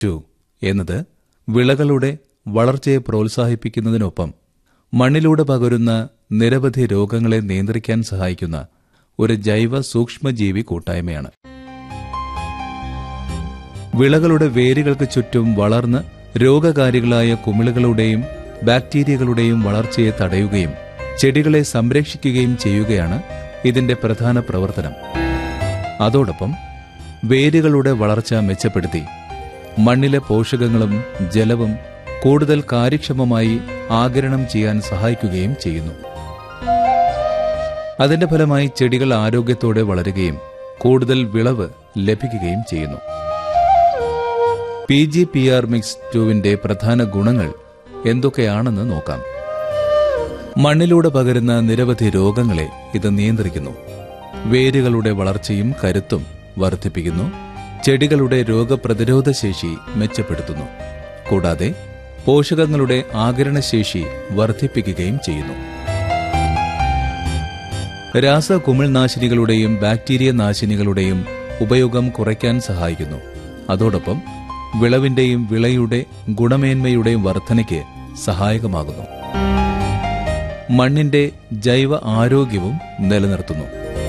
to എന്നത് വിളകളുടെ വളർച്ചയെ പ്രോത്സാഹിപ്പിക്കുന്നതിനൊപ്പം മണ്ണിലൂടെ പകരുന്ന നിരവധി രോഗങ്ങളെ നിയന്ത്രിക്കാൻ സഹായിക്കുന്ന ഒരു ജൈവ സൂക്ഷ്മജീവി കൂട്ടായ്മയാണ് വിളകളുടെ വേരുകൾക്ക് ചുറ്റും വളർന്ന് രോഗകാരികളായ കുമിളുകളുടെയും ബാക്ടീരിയകളുടെയും വളർച്ചയെ തടയുകയും ചെടികളെ സംരക്ഷിക്കുകയും ചെയ്യുകയാണ് ഇതിന്റെ പ്രധാന പ്രവർത്തനം അതോടൊപ്പം വേരുകളുടെ വളർച്ച മെച്ചപ്പെടുത്തി മണ്ണിലെ പോഷകങ്ങളും ജലവും കൂടുതൽ കാര്യക്ഷമമായി ആഗിരണം ചെയ്യാൻ സഹായിക്കുകയും ചെയ്യുന്നു അതിന്റെ ഫലമായി ചെടികൾ ആരോഗ്യത്തോടെ വളരുകയും കൂടുതൽ വിളവ് ലഭിക്കുകയും ചെയ്യുന്നു P G P R mix ടുവിന്റെ പ്രധാന ഗുണങ്ങൾ എന്തൊക്കെയാണെന്ന് നോക്കാം മണ്ണിലൂടെ പകരുന്ന നിരവധി രോഗങ്ങളെ ഇത് നിയന്ത്രിക്കുന്നു വേരുകളുടെ വളർച്ചയും കരുത്തും വർദ്ധിപ്പിക്കുന്നു ചെടികളുടെ രോഗപ്രതിരോധ ശേഷി മെച്ചപ്പെടുത്തുന്നു കൂടാതെ പോഷകങ്ങളുടെ ആഗിരണശേഷി വർദ്ധിപ്പിക്കുകയും ചെയ്യുന്നു രാസകുമിൾനാശിനികളുടെയും ബാക്ടീരിയ നാശിനികളുടെയും ഉപയോഗം കുറയ്ക്കാൻ സഹായിക്കുന്നു അതോടൊപ്പം വിളവിന്റെയും വിളയുടെ ഗുണമേന്മയുടെയും വർധനയ്ക്ക് സഹായകമാകുന്നു മണ്ണിന്റെ ജൈവ ആരോഗ്യവും നിലനിർത്തുന്നു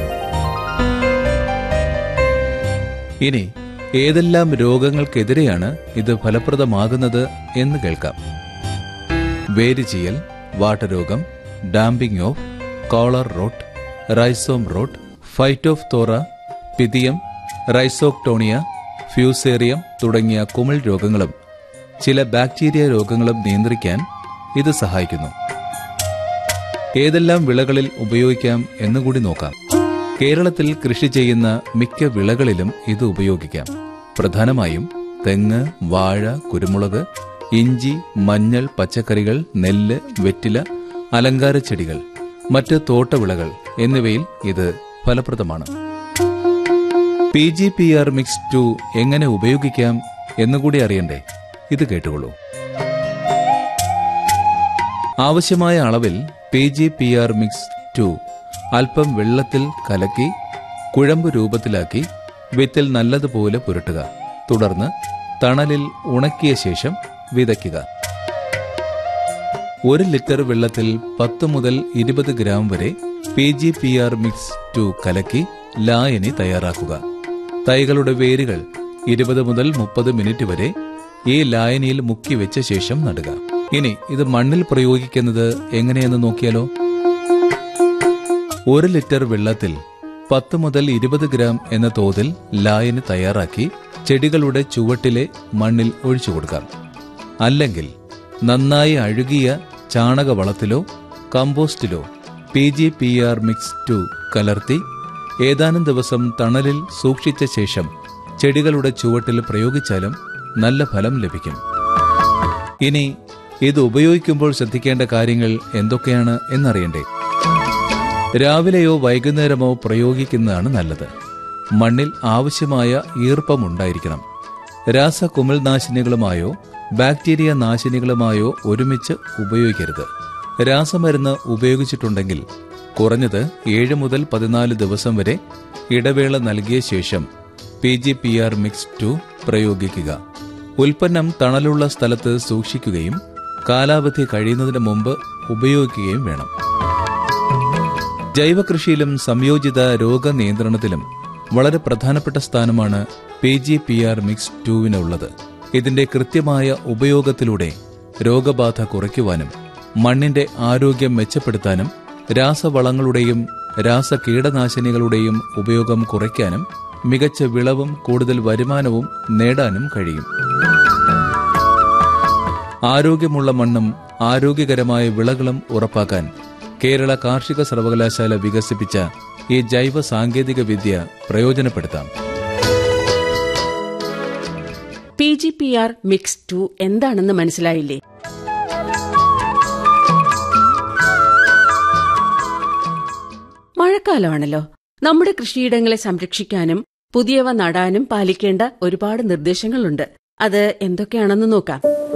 ഇനി ഏതെല്ലാം രോഗങ്ങൾക്കെതിരെയാണ് ഇത് ഫലപ്രദമാകുന്നത് എന്ന് കേൾക്കാം വേരുചീയൽ വാട്ടരോഗം damping off collar rot rhizome rot Phytophthora Pythium Rhizoctonia Fusarium തുടങ്ങിയ കുമിൾ രോഗങ്ങളും ചില ബാക്ടീരിയ രോഗങ്ങളും നിയന്ത്രിക്കാൻ ഇത് സഹായിക്കുന്നു ഏതെല്ലാം വിളകളിൽ ഉപയോഗിക്കാം എന്നുകൂടി നോക്കാം കേരളത്തിൽ കൃഷി ചെയ്യുന്ന മിക്ക വിളകളിലും ഇത് ഉപയോഗിക്കാം പ്രധാനമായും തെങ്ങ് വാഴ കുരുമുളക് ഇഞ്ചി മഞ്ഞൾ പച്ചക്കറികൾ നെല്ല് വെറ്റില അലങ്കാര ചെടികൾ മറ്റ് തോട്ടവിളകൾ എന്നിവയിൽ ഇത് ഫലപ്രദമാണ് P G P R mix two എങ്ങനെ ഉപയോഗിക്കാം എന്നുകൂടി അറിയണ്ടേ ഇത് കേട്ടുകൊള്ളൂ ആവശ്യമായ അളവിൽ P G P R mix two അല്പം വെള്ളത്തിൽ കലക്കി കുഴമ്പ് രൂപത്തിലാക്കി വിത്തിൽ നല്ലതുപോലെ പുരട്ടുക തുടർന്ന് തണലിൽ ഉണക്കിയ ശേഷം വിതയ്ക്കുക ഒരു ലിറ്റർ വെള്ളത്തിൽ പത്ത് മുതൽ ഇരുപത് ഗ്രാം വരെ P G P R mix two കലക്കി ലായനി തയ്യാറാക്കുക തൈകളുടെ വേരുകൾ ഇരുപത് മുതൽ മുപ്പത് മിനിറ്റ് വരെ ഈ ലായനിയിൽ മുക്കി വെച്ച ശേഷം നടുക ഇനി ഇത് മണ്ണിൽ പ്രയോഗിക്കുന്നത് എങ്ങനെയെന്ന് നോക്കിയാലോ ഒരു ലിറ്റർ വെള്ളത്തിൽ പത്ത് മുതൽ ഇരുപത് ഗ്രാം എന്ന തോതിൽ ലായനി തയ്യാറാക്കി ചെടികളുടെ ചുവട്ടിലെ മണ്ണിൽ ഒഴിച്ചു കൊടുക്കാം അല്ലെങ്കിൽ നന്നായി അഴുകിയ ചാണകവളത്തിലോ കമ്പോസ്റ്റിലോ P G P R mix two കലർത്തി ഏതാനും ദിവസം തണലിൽ സൂക്ഷിച്ച ശേഷം ചെടികളുടെ ചുവട്ടിൽ പ്രയോഗിച്ചാലും നല്ല ഫലം ലഭിക്കും ഇനി ഇത് ഉപയോഗിക്കുമ്പോൾ ശ്രദ്ധിക്കേണ്ട കാര്യങ്ങൾ എന്തൊക്കെയാണ് എന്നറിയണ്ടേ രാവിലെയോ വൈകുന്നേരമോ പ്രയോഗിക്കുന്നതാണ് നല്ലത് മണ്ണിൽ ആവശ്യമായ ഈർപ്പമുണ്ടായിരിക്കണം രാസകുമിൾനാശിനികളുമായോ ബാക്ടീരിയ നാശിനികളുമായോ ഒരുമിച്ച് ഉപയോഗിക്കരുത് രാസമരുന്ന് ഉപയോഗിച്ചിട്ടുണ്ടെങ്കിൽ കുറഞ്ഞത് ഏഴ് മുതൽ പതിനാല് ദിവസം വരെ ഇടവേള നൽകിയ ശേഷം P G P R mix two പ്രയോഗിക്കുക ഉൽപ്പന്നം തണലുള്ള സ്ഥലത്ത് സൂക്ഷിക്കുകയും കാലാവധി കഴിയുന്നതിന് മുമ്പ് ഉപയോഗിക്കുകയും വേണം ജൈവകൃഷിയിലും സംയോജിത രോഗനിയന്ത്രണത്തിലും വളരെ പ്രധാനപ്പെട്ട സ്ഥാനമാണ് P G P R mix ടുവിനുള്ളത് ഇതിന്റെ കൃത്യമായ ഉപയോഗത്തിലൂടെ രോഗബാധ കുറയ്ക്കുവാനും മണ്ണിന്റെ ആരോഗ്യം മെച്ചപ്പെടുത്താനും രാസവളങ്ങളുടെയും രാസകീടനാശിനികളുടെയും ഉപയോഗം കുറയ്ക്കാനും മികച്ച വിളവും കൂടുതൽ വരുമാനവും നേടാനും കഴിയും ആരോഗ്യമുള്ള മണ്ണും ആരോഗ്യകരമായ വിളകളും ഉറപ്പാക്കാൻ കേരള കാർഷിക സർവകലാശാല വികസിപ്പിച്ച ഈ ജൈവ സാങ്കേതിക വിദ്യ പ്രയോജനപ്പെടുത്താം P G P R mix two എന്താണെന്ന് മനസ്സിലായില്ലേ മഴക്കാലമാണല്ലോ നമ്മുടെ കൃഷിയിടങ്ങളെ സംരക്ഷിക്കാനും പുതിയവ നടാനും പാലിക്കേണ്ട ഒരുപാട് നിർദ്ദേശങ്ങളുണ്ട് അത് എന്തൊക്കെയാണെന്ന് നോക്കാം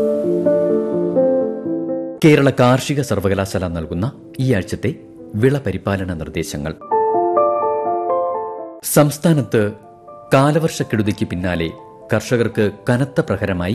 കേരള കാർഷിക സർവകലാശാല നൽകുന്ന ഈ ആഴ്ചത്തെ വിള പരിപാലന നിർദ്ദേശങ്ങൾ സംസ്ഥാനത്ത് കാലവർഷക്കെടുതിക്ക് പിന്നാലെ കർഷകർക്ക് കനത്ത പ്രഹരമായി